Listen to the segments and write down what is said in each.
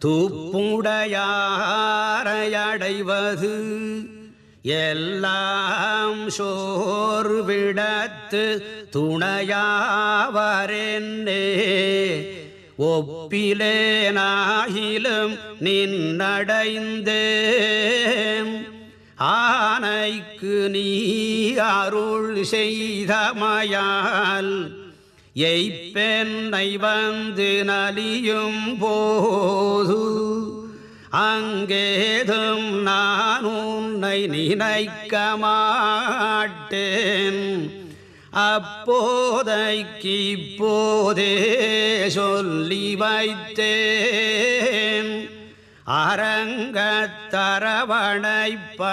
தூப்புடையாரையடைவது எல்லாம் சோர்விடத்து துணையாவரென்னே ஒப்பிலேனாகிலும் நின்னடைந்தேன் ஆனைக்கு நீ அருள் செய்தமையால் எய்ப்பெண்ணை வந்து நலியும் போது அங்கேதும் நான் உன்னை நினைக்க மாட்டேன் அப்போதைக்கு இப்போதே சொல்லி வைத்தேன் அரங்கத்தரவணை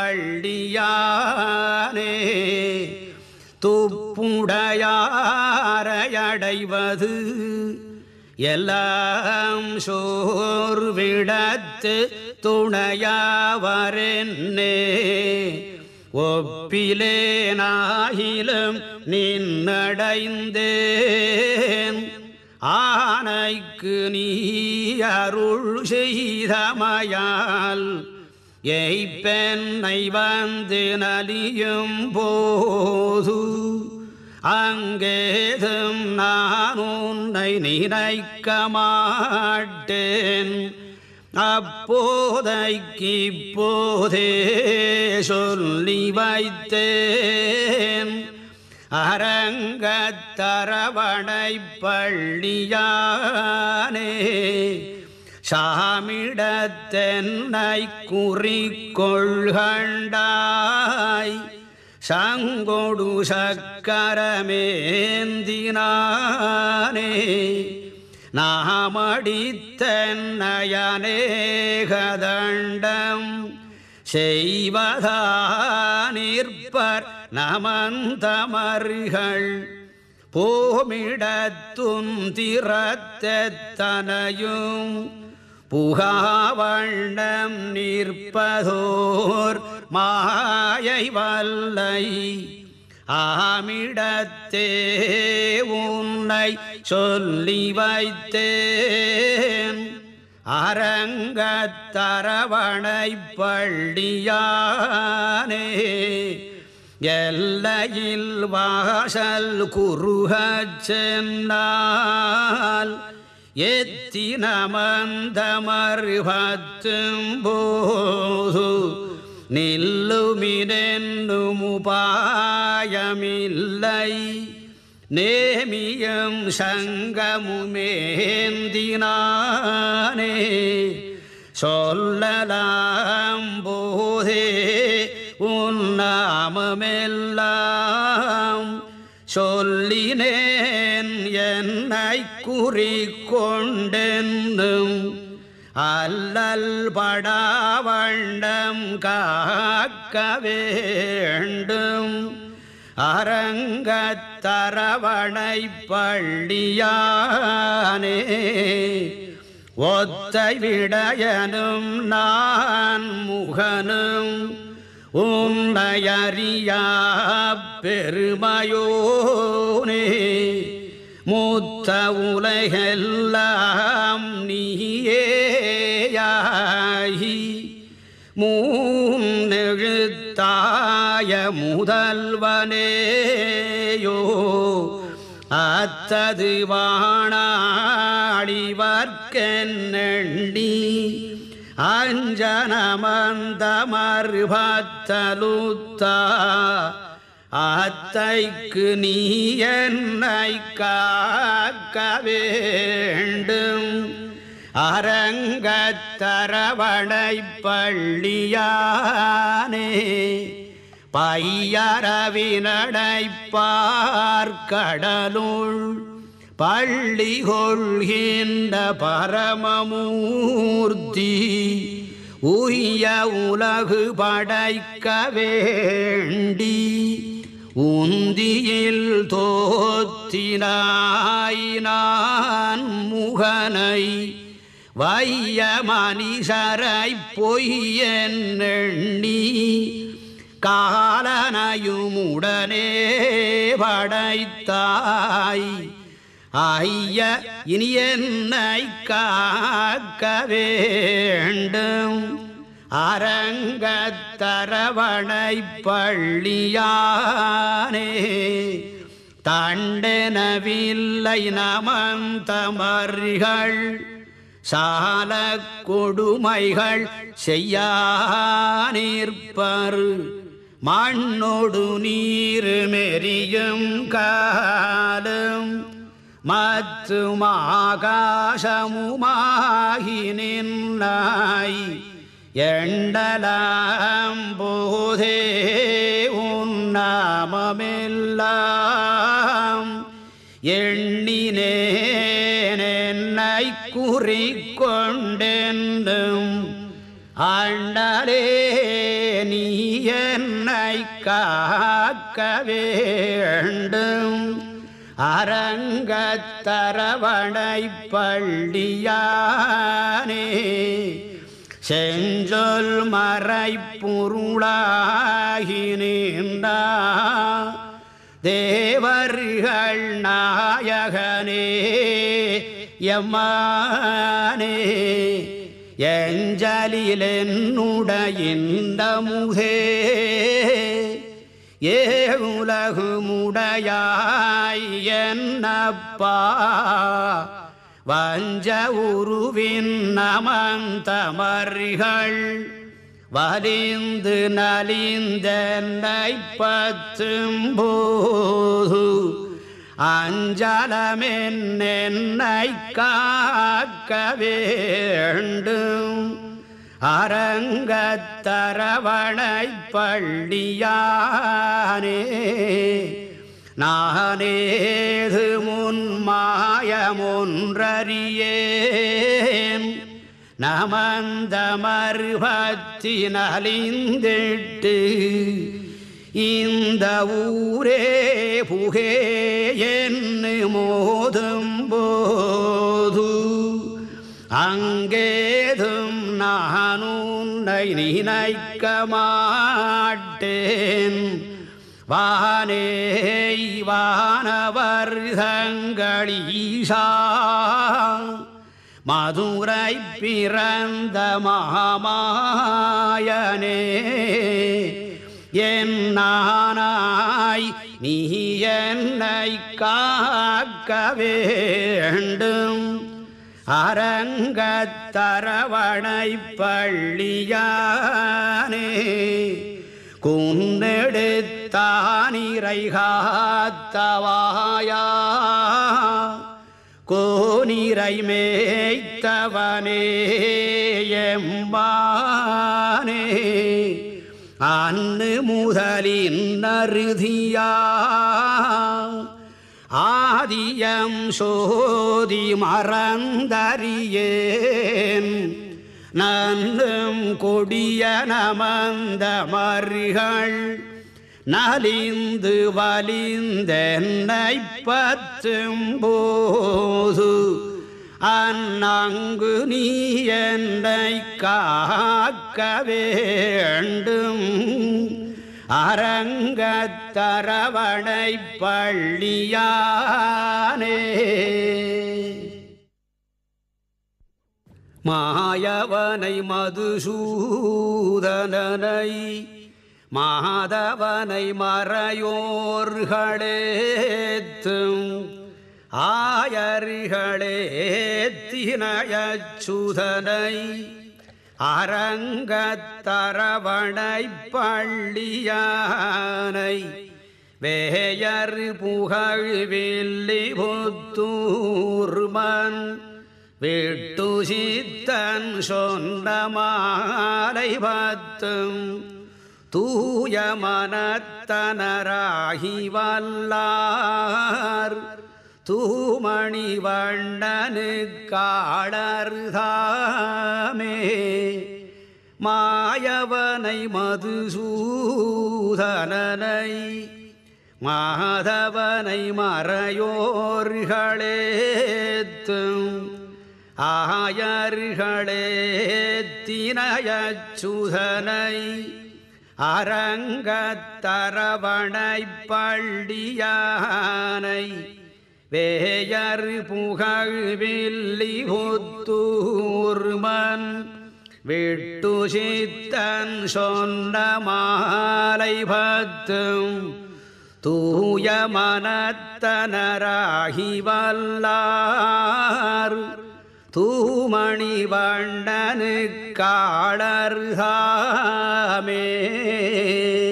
பள்ளியானே துப்புடையாரையடைவது எல்லாம் சோர்விடத்து துணையாவரென்னே ஒப்பிலேனாகிலும் நின்னடைந்தேன் ஆனைக்கு நீ அருள் செய்தமையால் எய்ப்பெண்ணை வந்து நலியும் போது அங்கேதும் நான் உன்னை நினைக்க மாட்டேன் அப்போதைக்கு இப்போதே சொல்லி வைத்தேன் அரங்கத்தரவணை பள்ளியானே சாமிடத்தென்னை குறிக்கொள்கண்டாய் சங்கொடு சக்கரமேந்தினானே நாமடித்தன்னயனேகதண்டம் செய்வதா நிற்பர் நமந்தமர்கள் போமிடத்தும் திறத்தனையும் புகாவண்ணம் நிற்பதோர் மாயை வல்லை ஆமிடத்தே உன்னை சொல்லி வைத்தேன் அரங்கத்தரவணை பள்ளியானே எல்லையில் வாசல் குறுகச் சென்னால் எத்தினமந்தமர்பத்தும் போது நில்லுமினென்னும் உபாயமில்லை நேமியம் சங்கமுமேந்தினானே சொல்லலாம் போதே உன்னாமமெல்லாம் சொல்லினேன் என்னை குறிக்கொண்டென்னும் அல்லல் படாவண்டம் காக்க வேண்டும் அரங்கத்தரவணை பள்ளியானே ஒத்தை விடயனும் நான் முகனும் உன்னையறியா பெருமையோனே மூத்த உலகெல்லாம் நீயேயாகி மூன்னெழுத்தாய முதல்வனேயோ அத்தது வாணாடிவர்க்கெண்ணி அஞ்சனமந்தமர்பத்தலுத்தா அத்தைக்கு நீ என்னை காக்க வேண்டும் அரங்கத்தரவணை பள்ளியானே பையரவினடை பார்க்கடலுள் பள்ளி கொள்கின்ற பரமமூர்த்தி உய்ய உலகு படைக்க வேண்டி உந்தியில் தோத்தினாய் நான் முகனை வைய மனிதரை பொய்யெண்ணி காலனையும் உடனே படைத்தாய் ஐய இனி என்னை காக்க வேண்டும் அரங்கத்தரவணை பள்ளியானே தண்டெனவில்லை நமந்தமர்கள் சால கொடுமைகள் செய்யா நிற்பர் மண்ணொடு நீர் மெரியும் காலம் மத்துமாகாசமுமாகி நின்னாய் எண்டலாம் போதே உன்னாமமெல்லாம் எண்ணினேன் என்னை குறிக்கொண்டென்றும் ஆண்டாலே நீ என்னை காக்க வேண்டும் அரங்கத்தரவணை பள்ளியானே செஞ்சொல் மறை பொருளாகி நின்றா தேவர்கள் நாயகனே எம்மானே எஞ்சலிலென்னுடைய இந்த முகே ஏகுலகுமுடையாய் என்னப்பா வஞ்ச உருவின் நமந்தமர்கள் வலிந்து நலிந்தென்னை பத்தும் போது அஞ்சலமென்னென்னை காக்க வேண்டும் அரங்கத்தரவணை பள்ளியானே நானேது முன்மாயமொன்றறியேன் நமந்த மறுபத்தி நலிந்திட்டு இந்த ஊரே புகே என்று மோதும் போது அங்கேதும் நான் உன்னை நினைக்க மாட்டேன் வானே வானவர் தங்களீசா மதுரை பிறந்த மாமாயனே என் நானாய் நீ என்னை காக்க வேண்டும் அரங்கத்தரவணை பள்ளியானே குன்னெடுத்தானிரை காத்தவாயா கோனிரை மேய்த்தவனே எம்பானே அன்னு முதலின் அறுதியா ஆதியம் சோதி மறந்தறியேன் நன்னும் கொடிய நமந்த மர்கள் நலிந்து வலிந்தென்னை பத்தும் போது அந்நங்கு நீ என்னை காக்க வேண்டும் அரங்கத்தரவணை பள்ளியானே மாயவனை மதுசூதனனை மாதவனை மறையோர்களேத்தும் ஆயர்களேத்தினயச்சுதனை அரங்கத்தரவணை பள்ளியானை வேயர் புகழ் வில்லி புத்தூர்மன் விட்டு சித்தன் சொன்ன மாலை பத்தும் தூய மனத்தனராகி வல்லார் தூமணி வண்ணனு காடர்தாமே மாயவனை மதுசூதனனை மாதவனை மறையோர்களேத்தும் ஆயர்களேத்தினயச்சுதனை அரங்கத்தரவணை பள்ளியானை வேயர் புகழ் வில்லி புத்தூர்மன் விட்டு சித்தன் சொன்ன மாலை பத்தும் தூய மனத்தனராகி வல்லார் தூமணி வண்ணனு காளர்காமே